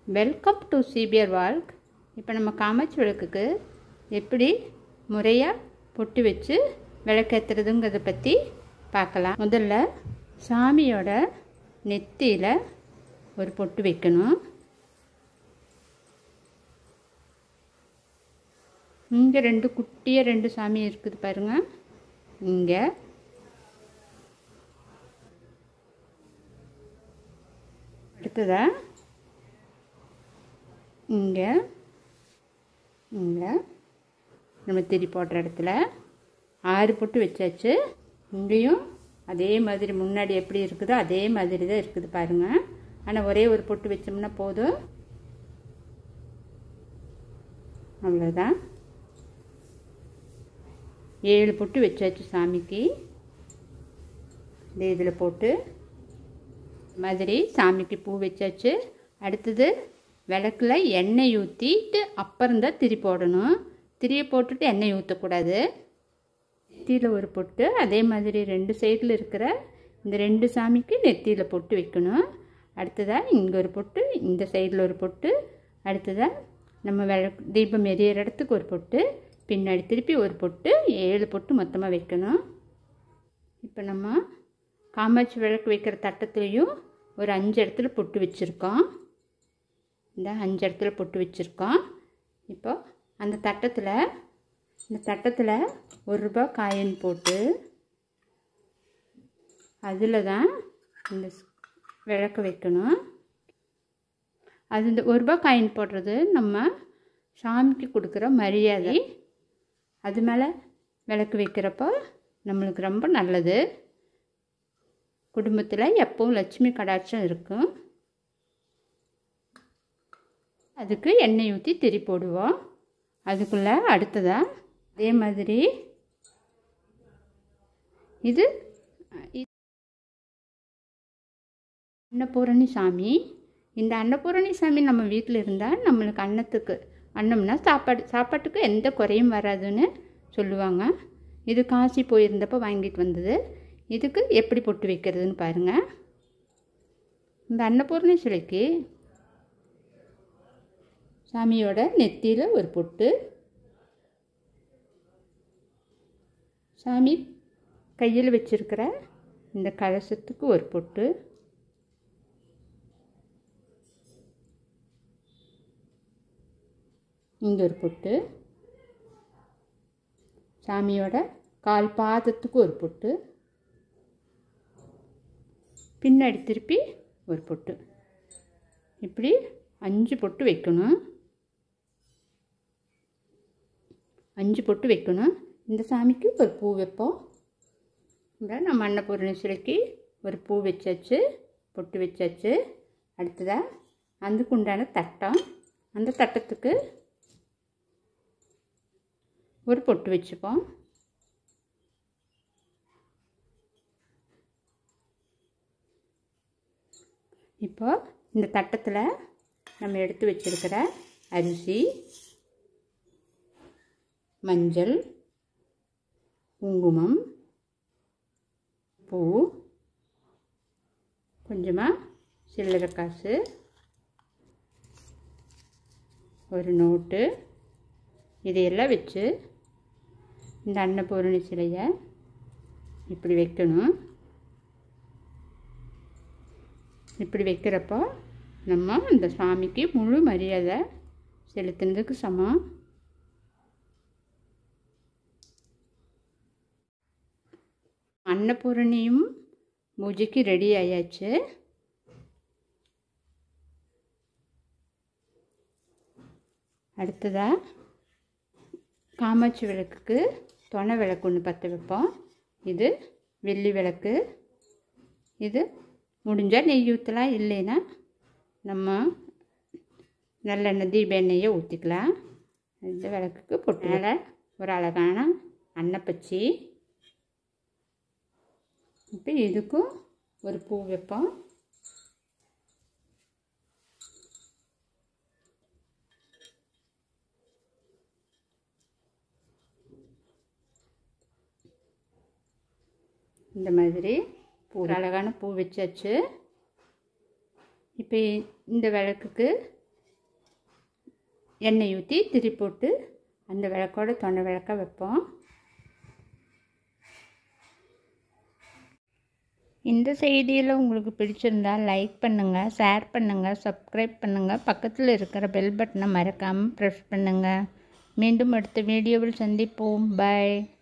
welcome to CPR walk இப்போ நம்ம காமாட்சி விளக்குக்கு எப்படி முறையாக பொட்டு வச்சு விளக்கேற்றுறதுங்கிறத பற்றி பார்க்கலாம் முதல்ல சாமியோட நெத்தியில் ஒரு பொட்டு வைக்கணும் இங்கே ரெண்டு குட்டியாக ரெண்டு சாமி இருக்குது பாருங்கள் இங்கே அடுத்ததா இங்கே இங்கே நம்ம திரி போடுற இடத்துல ஆறு பொட்டு வச்சாச்சு இங்கேயும் அதே மாதிரி முன்னாடி எப்படி இருக்குதோ அதே மாதிரி தான் இருக்குது பாருங்கள் ஆனால் ஒரே ஒரு பொட்டு வச்சோம்னா போதும் அவ்வளோதான் ஏழு பொட்டு வச்சாச்சு சாமிக்கு இந்த இதில் போட்டு மாதிரி சாமிக்கு பூ வச்சாச்சு அடுத்தது விளக்கில் எண்ணெய் ஊற்றிட்டு அப்புறம்தான் திரி போடணும் திரியை போட்டுட்டு எண்ணெய் ஊற்றக்கூடாது நெத்தியில் ஒரு பொட்டு அதே மாதிரி ரெண்டு சைடில் இருக்கிற இந்த ரெண்டு சாமிக்கு நெத்தியில் பொட்டு வைக்கணும் அடுத்ததாக இங்கே ஒரு பொட்டு இந்த சைடில் ஒரு பொட்டு அடுத்ததாக நம்ம விளக்கு தீபம் எரியற இடத்துக்கு ஒரு பொட்டு பின்னாடி திருப்பி ஒரு பொட்டு ஏழு பொட்டு மொத்தமாக வைக்கணும் இப்போ நம்ம காமாட்சி விளக்கு வைக்கிற தட்டத்துலேயும் ஒரு அஞ்சு இடத்துல பொட்டு வச்சுருக்கோம் இந்த அஞ்சு இடத்துல பொட்டு வச்சுருக்கோம் இப்போ அந்த தட்டத்தில் இந்த தட்டத்தில் ஒரு ரூபா காயின் போட்டு அதில் தான் இந்த விளக்கு வைக்கணும் அது இந்த ஒரு ரூபா காயின் போடுறது நம்ம சாமிக்கு கொடுக்குற மரியாதை அது மேலே விளக்கு வைக்கிறப்போ நம்மளுக்கு ரொம்ப நல்லது குடும்பத்தில் எப்பவும் லட்சுமி கடாட்சம் இருக்கும் அதுக்கு எண்ணெய் ஊற்றி திரி போடுவோம் அதுக்குள்ளே அடுத்ததாக அதே மாதிரி இது அன்னபூரணி சாமி இந்த அன்னபூரணி சாமி நம்ம வீட்டில் இருந்தால் நம்மளுக்கு அன்னத்துக்கு அன்னம்னா சாப்பாடு சாப்பாட்டுக்கு எந்த குறையும் வராதுன்னு சொல்லுவாங்க இது காசி போயிருந்தப்போ வாங்கிட்டு வந்தது இதுக்கு எப்படி பொட்டு வைக்கிறதுன்னு பாருங்கள் இந்த அன்னபூரணி சிலைக்கு சாமியோட நெத்தியில் ஒரு பொட்டு சாமி கையில் வச்சிருக்கிற இந்த கலசத்துக்கு ஒரு பொட்டு இங்கே ஒரு பொட்டு சாமியோட கால் பாதத்துக்கு ஒரு பொட்டு பின்னாடி திருப்பி ஒரு பொட்டு இப்படி அஞ்சு பொட்டு வைக்கணும் அஞ்சு பொட்டு வைக்கணும் இந்த சாமிக்கு ஒரு பூ வைப்போம் இந்த நம்ம அன்னபூரணி சிலைக்கு ஒரு பூ வச்சாச்சு பொட்டு வச்சாச்சு அடுத்ததாக அதுக்கு உண்டான தட்டம் அந்த தட்டத்துக்கு ஒரு பொட்டு வச்சுப்போம் இப்போ இந்த தட்டத்தில் நம்ம எடுத்து வச்சிருக்கிற அரிசி மஞ்சள் குங்குமம் பூ கொஞ்சமாக சில்லறை காசு ஒரு நோட்டு இதையெல்லாம் வச்சு இந்த அன்னபூரணி சிலையை இப்படி வைக்கணும் இப்படி வைக்கிறப்போ நம்ம இந்த சாமிக்கு முழு மரியாதை செலுத்துனதுக்கு சமம் அன்னபூரணியும் பூஜைக்கு ரெடி ஆயாச்சு அடுத்ததாக காமாட்சி விளக்குக்கு தொணை விளக்கு ஒன்று பற்ற வைப்போம் இது வெள்ளி விளக்கு இது முடிஞ்சால் நெய் ஊற்றலாம் இல்லைன்னா நம்ம நல்லெண்ணெய் தீப எண்ணெயை ஊற்றிக்கலாம் இந்த விளக்குக்கு பொட்டு மேலே ஒரு அழகான அன்னப்பச்சி இப்போ இதுக்கும் ஒரு பூ வைப்போம் இந்த மாதிரி பூ ஒரு அழகான பூ வச்சாச்சு இப்போ இந்த விளக்குக்கு எண்ணெய் ஊற்றி திரி போட்டு அந்த விளக்கோட தொண்டை விளக்க வைப்போம் இந்த செய்தியில் உங்களுக்கு பிடிச்சிருந்தா லைக் பண்ணுங்கள் ஷேர் பண்ணுங்கள் சப்ஸ்கிரைப் பண்ணுங்கள் பக்கத்தில் இருக்கிற பெல் பட்டனை மறக்காமல் ப்ரெஸ் பண்ணுங்கள் மீண்டும் அடுத்த வீடியோவில் சந்திப்போம் பாய்